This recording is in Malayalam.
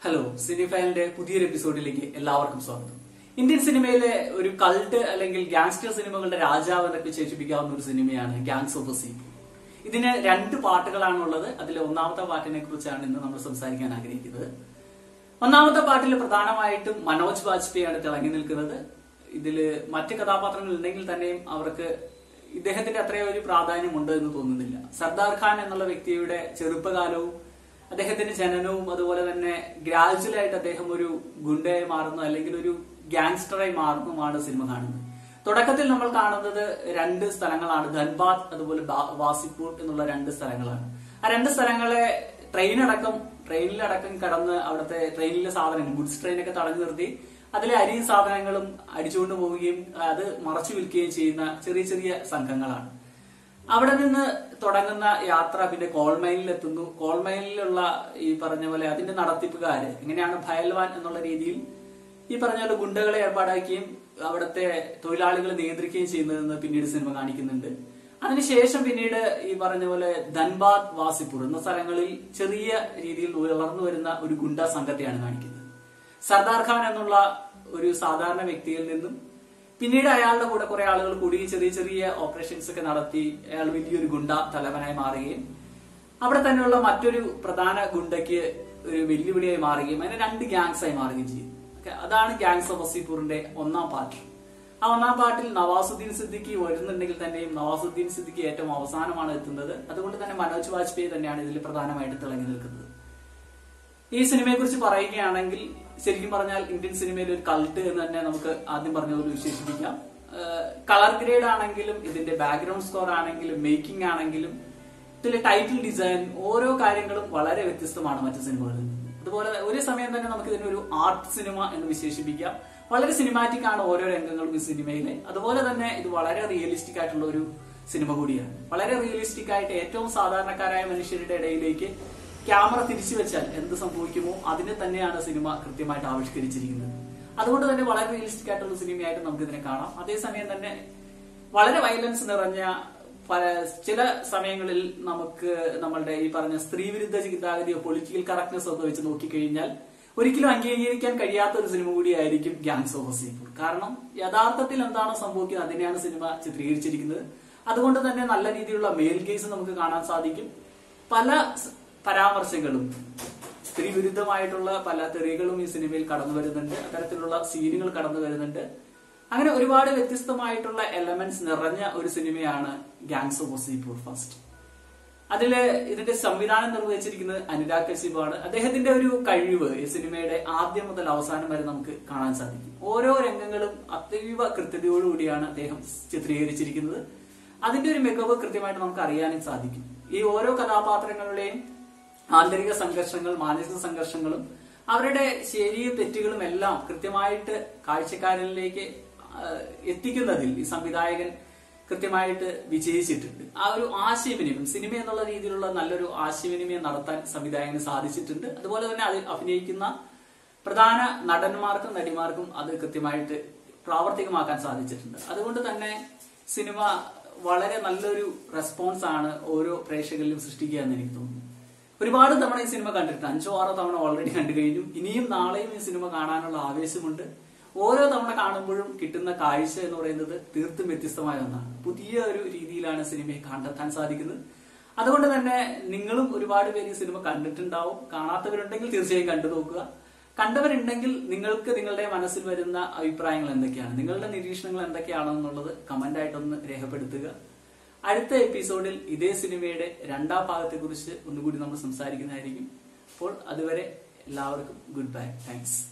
ഹലോ സിനിഫൈലിന്റെ പുതിയൊരു എപ്പിസോഡിലേക്ക് എല്ലാവർക്കും സ്വാഗതം ഇന്ത്യൻ സിനിമയിലെ ഒരു കൾട്ട് അല്ലെങ്കിൽ ഗാങ്സ്റ്റർ സിനിമകളുടെ രാജാവ് എന്നൊക്കെ വിശേഷിപ്പിക്കാവുന്ന ഒരു സിനിമയാണ് ഗാങ്സ് ഓഫ് സീപ്പ് ഇതിന് രണ്ട് പാട്ടുകളാണുള്ളത് അതിലെ ഒന്നാമത്തെ പാട്ടിനെ കുറിച്ചാണ് ഇന്ന് നമ്മൾ സംസാരിക്കാൻ ആഗ്രഹിക്കുന്നത് ഒന്നാമത്തെ പാട്ടിൽ പ്രധാനമായിട്ടും മനോജ് വാജ്പേയിയാണ് തിളങ്ങി നിൽക്കുന്നത് ഇതില് മറ്റ് കഥാപാത്രങ്ങൾ ഉണ്ടെങ്കിൽ തന്നെയും അവർക്ക് ഇദ്ദേഹത്തിന്റെ അത്രയും ഒരു പ്രാധാന്യമുണ്ട് എന്ന് തോന്നുന്നില്ല സർദാർ ഖാൻ എന്നുള്ള വ്യക്തിയുടെ ചെറുപ്പകാലവും അദ്ദേഹത്തിന്റെ ജനനവും അതുപോലെ തന്നെ ഗ്രാജുവൽ ആയിട്ട് അദ്ദേഹം ഒരു ഗുണ്ടയായി മാറുന്നു അല്ലെങ്കിൽ ഒരു ഗാങ്സ്റ്ററായി മാറുന്നതുമാണ് സിനിമ കാണുന്നത് തുടക്കത്തിൽ നമ്മൾ കാണുന്നത് രണ്ട് സ്ഥലങ്ങളാണ് ധൻബാദ് അതുപോലെ ബാ- വാസിപ്പൂർ എന്നുള്ള രണ്ട് സ്ഥലങ്ങളാണ് ആ രണ്ട് സ്ഥലങ്ങളെ ട്രെയിനടക്കം ട്രെയിനിലടക്കം കടന്ന് അവിടുത്തെ ട്രെയിനിലെ സാധനങ്ങൾ ഗുഡ്സ് ട്രെയിനൊക്കെ തടഞ്ഞു നിർത്തി അതിലെ അരിയും സാധനങ്ങളും അടിച്ചുകൊണ്ട് പോവുകയും അത് മറച്ചു വിൽക്കുകയും ചെയ്യുന്ന ചെറിയ ചെറിയ സംഘങ്ങളാണ് അവിടെ നിന്ന് തുടങ്ങുന്ന യാത്ര പിന്നെ കോൾമൈനിൽ എത്തുന്നു കോൾമൈനിലുള്ള ഈ പറഞ്ഞ പോലെ അതിന്റെ നടത്തിപ്പുകാര് എങ്ങനെയാണ് ഭയൽവാൻ എന്നുള്ള രീതിയിൽ ഈ പറഞ്ഞ പോലെ ഗുണ്ടകളെ ഏർപ്പാടാക്കുകയും അവിടുത്തെ തൊഴിലാളികളെ നിയന്ത്രിക്കുകയും ചെയ്യുന്നതെന്ന് പിന്നീട് സിനിമ കാണിക്കുന്നുണ്ട് അതിനുശേഷം പിന്നീട് ഈ പറഞ്ഞ പോലെ ധൻബാദ് വാസിപ്പൂർ എന്ന സ്ഥലങ്ങളിൽ ചെറിയ രീതിയിൽ വളർന്നു വരുന്ന ഒരു ഗുണ്ട സംഘത്തെയാണ് കാണിക്കുന്നത് സർദാർ ഖാൻ എന്നുള്ള ഒരു സാധാരണ വ്യക്തിയിൽ നിന്നും പിന്നീട് അയാളുടെ കൂടെ കുറെ ആളുകൾ കൂടി ചെറിയ ചെറിയ ഓപ്പറേഷൻസ് ഒക്കെ നടത്തി അയാൾ വലിയൊരു ഗുണ്ട തലവനായി മാറുകയും അവിടെ തന്നെയുള്ള മറ്റൊരു പ്രധാന ഗുണ്ടയ്ക്ക് ഒരു വെല്ലുവിളിയായി മാറുകയും അതിന് രണ്ട് ഗ്യാങ്സ് ആയി മാറുകയും ചെയ്യും Okay, അതാണ് ഗ്യാങ്സ് ഓഫ് വസീപൂറിന്റെ ഒന്നാം പാർട്ട് ആ ഒന്നാം പാട്ടിൽ നവാസുദ്ദീൻ സിദ്ദിഖി വരുന്നുണ്ടെങ്കിൽ തന്നെയും നവാസുദ്ദീൻ സിദ്ദിഖി ഏറ്റവും അവസാനമാണ് എത്തുന്നത് അതുകൊണ്ട് തന്നെ മനോജ് വാജ്പേയി തന്നെയാണ് ഇതിൽ പ്രധാനമായിട്ട് തിളങ്ങി നിൽക്കുന്നത് ഈ സിനിമയെ കുറിച്ച് പറയുകയാണെങ്കിൽ ശരിക്കും പറഞ്ഞാൽ ഇന്ത്യൻ സിനിമയിൽ ഒരു കൾട്ട് എന്ന് തന്നെ നമുക്ക് ആദ്യം പറഞ്ഞ പോലെ വിശേഷിപ്പിക്കാം കളർ ഗ്രേഡ് ആണെങ്കിലും ഇതിന്റെ ബാക്ക്ഗ്രൗണ്ട് സ്കോർ ആണെങ്കിലും മേക്കിംഗ് ആണെങ്കിലും ഇതിലെ ടൈറ്റിൽ ഡിസൈൻ ഓരോ കാര്യങ്ങളും വളരെ വ്യത്യസ്തമാണ് മറ്റു സിനിമകളിൽ നിന്ന്. അതുപോലെ ഒരു സമയം തന്നെ നമുക്ക് ഇതിനെ ഒരു ആർട്ട് സിനിമ എന്ന് വിശേഷിപ്പിക്കാം വളരെ സിനിമാറ്റിക് ആണ് ഓരോ രംഗങ്ങളും ഈ സിനിമയിലെ അതുപോലെ തന്നെ ഇത് വളരെ റിയലിസ്റ്റിക് ആയിട്ടുള്ള ഒരു സിനിമ കൂടിയാണ് വളരെ റിയലിസ്റ്റിക് ആയിട്ട് ഏറ്റവും സാധാരണക്കാരായ മനുഷ്യരുടെ ഇടയിലേക്ക് ക്യാമറ തിരിച്ചു വെച്ചാൽ എന്ത് സംഭവിക്കുമോ അതിനെ തന്നെയാണ് സിനിമ കൃത്യമായിട്ട് ആവിഷ്കരിച്ചിരിക്കുന്നത് അതുകൊണ്ട് തന്നെ വളരെ റിയലിസ്റ്റിക് ആയിട്ടുള്ള സിനിമയായിട്ട് നമുക്ക് ഇതിനെ കാണാം അതേസമയം തന്നെ വളരെ വയലൻസ് നിറഞ്ഞ പല ചില സമയങ്ങളിൽ നമുക്ക് നമ്മളുടെ ഈ പറഞ്ഞ സ്ത്രീവിരുദ്ധ ചിന്താഗതിയോ പൊളിറ്റിക്കൽ കറക്റ്റ്നെസ് ഒക്കെ വെച്ച് നോക്കിക്കഴിഞ്ഞാൽ ഒരിക്കലും അംഗീകരിക്കാൻ കഴിയാത്ത ഒരു സിനിമ കൂടിയായിരിക്കും ഗ്യാങ്സ് ഓഫ് വസീപൂർ കാരണം യഥാർത്ഥത്തിൽ എന്താണോ സംഭവിക്കുന്നത് അതിനെയാണ് സിനിമ ചിത്രീകരിച്ചിരിക്കുന്നത് അതുകൊണ്ട് തന്നെ നല്ല രീതിയിലുള്ള മെയിൽ കേസ് നമുക്ക് കാണാൻ സാധിക്കും പല സ് പരാമർശങ്ങളും സ്ത്രീ വിരുദ്ധമായിട്ടുള്ള പല തെറികളും ഈ സിനിമയിൽ കടന്നു വരുന്നുണ്ട് അത്തരത്തിലുള്ള സീനുകൾ കടന്നു വരുന്നുണ്ട് അങ്ങനെ ഒരുപാട് വ്യത്യസ്തമായിട്ടുള്ള എലമെന്റ്സ് നിറഞ്ഞ ഒരു സിനിമയാണ് ഗാങ്സ് ഓഫ് വസീപൂർ ഫസ്റ്റ് അതില് ഇതിന്റെ സംവിധാനം നിർവഹിച്ചിരിക്കുന്നത് അനുരാഗ് കശ്യപാണ് അദ്ദേഹത്തിന്റെ ഒരു കഴിവ് ഈ സിനിമയുടെ ആദ്യം മുതൽ അവസാനം വരെ നമുക്ക് കാണാൻ സാധിക്കും ഓരോ രംഗങ്ങളും അതീവ കൃത്യതയോടുകൂടിയാണ് അദ്ദേഹം ചിത്രീകരിച്ചിരിക്കുന്നത് അതിന്റെ ഒരു മികവ് കൃത്യമായിട്ട് നമുക്ക് അറിയാനും സാധിക്കും ഈ ഓരോ കഥാപാത്രങ്ങളുടെയും ആന്തരിക സംഘർഷങ്ങൾ മാനസിക സംഘർഷങ്ങളും അവരുടെ ശരിയും തെറ്റുകളും എല്ലാം കൃത്യമായിട്ട് കാഴ്ചക്കാരനിലേക്ക് ആ, എത്തിക്കുന്നതിൽ ഈ സംവിധായകൻ കൃത്യമായിട്ട് വിജയിച്ചിട്ടുണ്ട് ആ ഒരു ആശയവിനിമയം സിനിമ എന്നുള്ള രീതിയിലുള്ള നല്ലൊരു ആശയവിനിമയം നടത്താൻ സംവിധായകന് സാധിച്ചിട്ടുണ്ട് അതുപോലെ തന്നെ അതിൽ അഭിനയിക്കുന്ന പ്രധാന നടന്മാർക്കും നടിമാർക്കും അത് കൃത്യമായിട്ട് പ്രാവർത്തികമാക്കാൻ സാധിച്ചിട്ടുണ്ട് അതുകൊണ്ട് തന്നെ സിനിമ വളരെ നല്ലൊരു റെസ്പോൺസ് ആണ് ഓരോ പ്രേക്ഷകരിലും സൃഷ്ടിക്കുക എന്ന് എനിക്ക് തോന്നുന്നു ഒരുപാട് തവണ ഈ സിനിമ കണ്ടിട്ടുണ്ട് അഞ്ചോ ആറോ തവണ ഓൾറെഡി കണ്ടു കഴിഞ്ഞു ഇനിയും നാളെയും ഈ സിനിമ കാണാനുള്ള ആവേശമുണ്ട് ഓരോ തവണ കാണുമ്പോഴും കിട്ടുന്ന കാഴ്ച എന്ന് പറയുന്നത് തീർത്തും വ്യത്യസ്തമായ ഒന്നാണ് പുതിയ ഒരു രീതിയിലാണ് സിനിമയെ കണ്ടെത്താൻ സാധിക്കുന്നത് അതുകൊണ്ട് തന്നെ നിങ്ങളും ഒരുപാട് പേര് ഈ സിനിമ കണ്ടിട്ടുണ്ടാവും കാണാത്തവരുണ്ടെങ്കിൽ തീർച്ചയായും കണ്ടു നോക്കുക കണ്ടവരുണ്ടെങ്കിൽ നിങ്ങൾക്ക് നിങ്ങളുടെ മനസ്സിൽ വരുന്ന അഭിപ്രായങ്ങൾ എന്തൊക്കെയാണ് നിങ്ങളുടെ നിരീക്ഷണങ്ങൾ എന്തൊക്കെയാണെന്നുള്ളത് കമന്റ് ആയിട്ടൊന്ന് രേഖപ്പെടുത്തുക അടുത്ത എപ്പിസോഡിൽ ഇതേ സിനിമയുടെ രണ്ടാം ഭാഗത്തെ കുറിച്ച് ഒന്നുകൂടി നമ്മൾ സംസാരിക്കുന്നതായിരിക്കും അപ്പോൾ അതുവരെ എല്ലാവർക്കും ഗുഡ് ബൈ താങ്ക്സ്